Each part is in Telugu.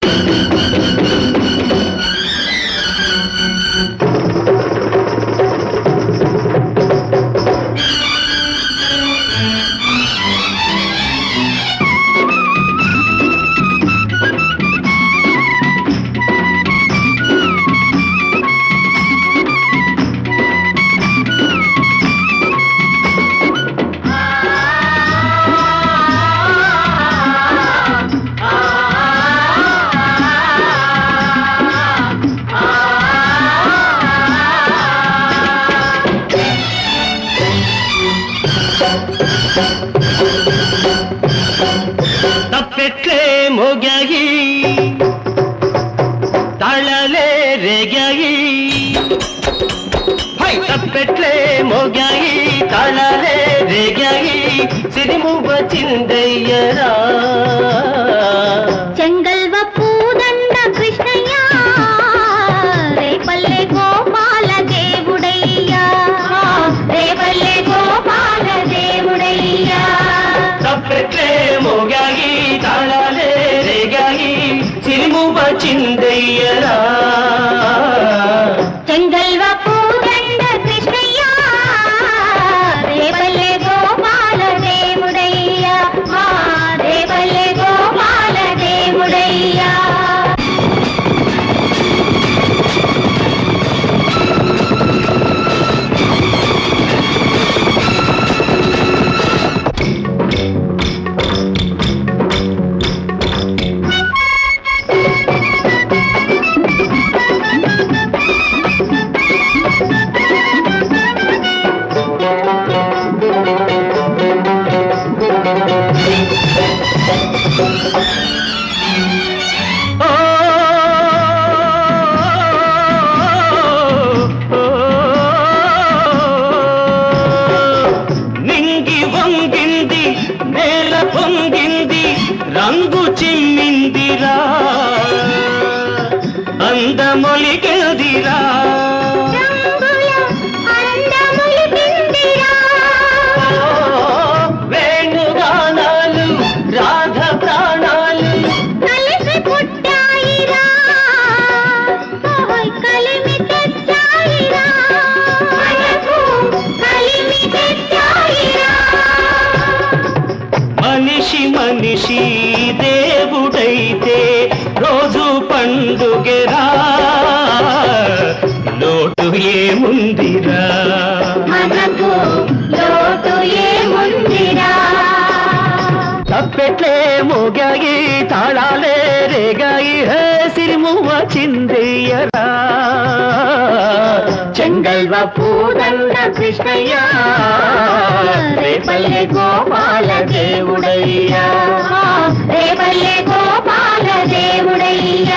ತಪ್ಪೆಟ್ಲೆ ಮೊಗ್ಯಾಗಿ ತಾಳಲೆ ರೇಗ್ಯಾಗಿ ಹೈ ತಪ್ಪೆಟ್ಲೆ ಮೊಗ್ಯಾಗಿ ತಾಳಲೆ ರೇಗ್ಯಾಗಿ ಸಿರಿಮುವ ಚಿಂದಯ್ಯರ చెంగల్వ పూదండ కృష్ణయ్య రేపల్లె గోపాల దేవుడయ్యా రేపల్లె గోపాల దేవుడయ్యా ತಪ್ಪೆಟ್ಲೆ ಮೊಗ್ಯಾಗಿ ತಾಳಲೆ ರೇಗ್ಯಾಗಿ ಸಿರಿಮುವ ಚಿಂದಯ್ಯರ చెంగల్వ పూదండ కృష్ణయ్య రేపల్లె గోపాల దేవుడయ్యా మా రేపల్లె గోపాల దేవుడయ్యా ఓ నింగి వంగింది నేల పొంగింది రంగు చిమ్మిందిరా అందమొలికెదిరా రంగుల అందములిపిందిరా వేణుగానాలు రాధ ప్రాణాలు కలిసి పుట్టాయిరా ఓయ్ కలిమి తెచ్చాయిరా మనకు కలిమి తెచ్చాయిరా మనిషి మనిషి దేవుడైతే రోజు పండుగరా లోటు ఏముందిరా మనకు లోటు ఏముందిరా తప్పెట్లే మోగాయి తాళాలే రేగాయి హే సిరిమువ్వ చిందయ్యరా చెంగల్వ పూదండ కృష్ణయ్య రేపల్లె గోపాల దేవుడయ్యా రేపల్లె గోపాల దేవుడయ్యా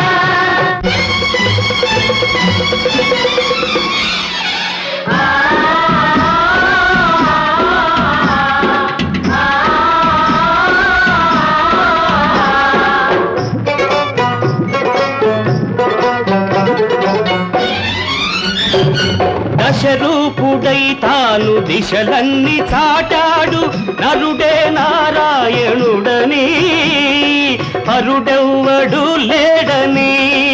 దశరూపుడై తాను దిశలన్నీ చాటాడు నరుడే నారాయణుడని పరుడెవ్వడు లేడని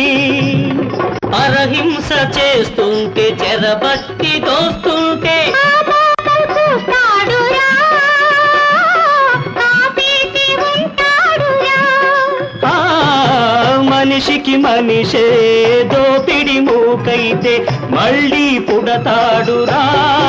పరహింస చేస్తుంటే చెరబట్టి దోస్తుంటే చూస్తాడురా కాపీసి ఉంటాడురా ఆ మనిషికి మనిషే దోపిడి మూకైతే మళ్ళీ పుడతాడురా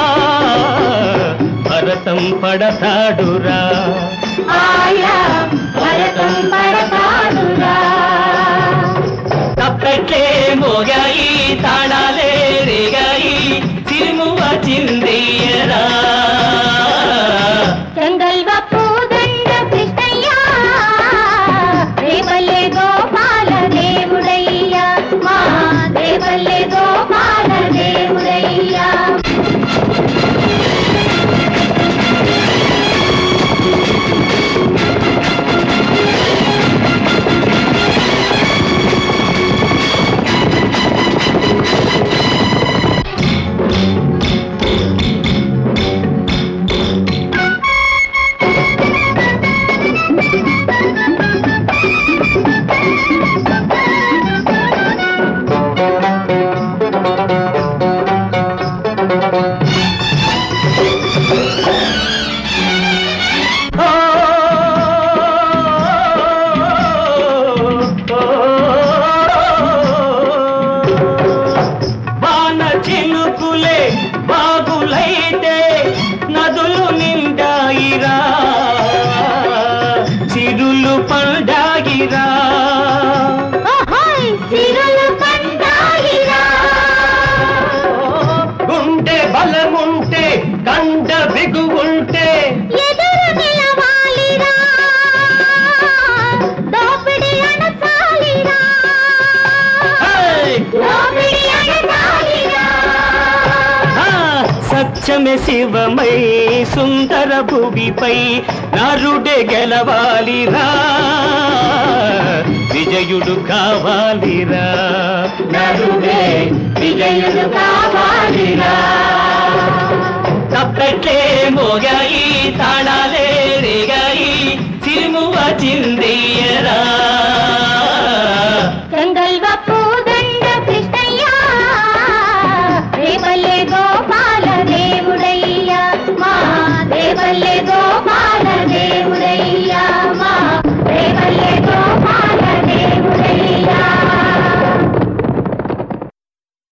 భరతం పడతాడురా ఆయా భరతం పడతాడురా తప్పెట్లే మోగాయి తాళాలే రేగాయి తిరుమువ చిందయ్యరా చెంగల్వ పూదండ కృష్ణయ్య రేపల్లె గోపాల దేవుడయ్యా మా రేపల్లె గోపాల దేవుడయ్యా పండాలిరా ఓహోయ్ సిరులు పండాలిరా గుండె బలముంటే కండ బిగువుంటే ఎదురు నిలవాలిరా దోపిడి అణచాలిరా హేయ్! దోపిడి అణచాలిరా ఆ, సత్యమే శివమై సుందర భువిపై నరుడే గెలవాలిరా విజయుడు కావాలిరా నరుడే విజయుడు కావాలిరా తప్పట్లే మోగాయి తాళాలే రేగాయి సిరుమువ చిందయ్యరా చెంగల్వప్పు దండ కృష్ణయ్య రేపల్లె గోపాల దేవుడయ్యా మా రేపల్లె గోపాల దేవుడయ్యా మా రేపల్లె గోపాల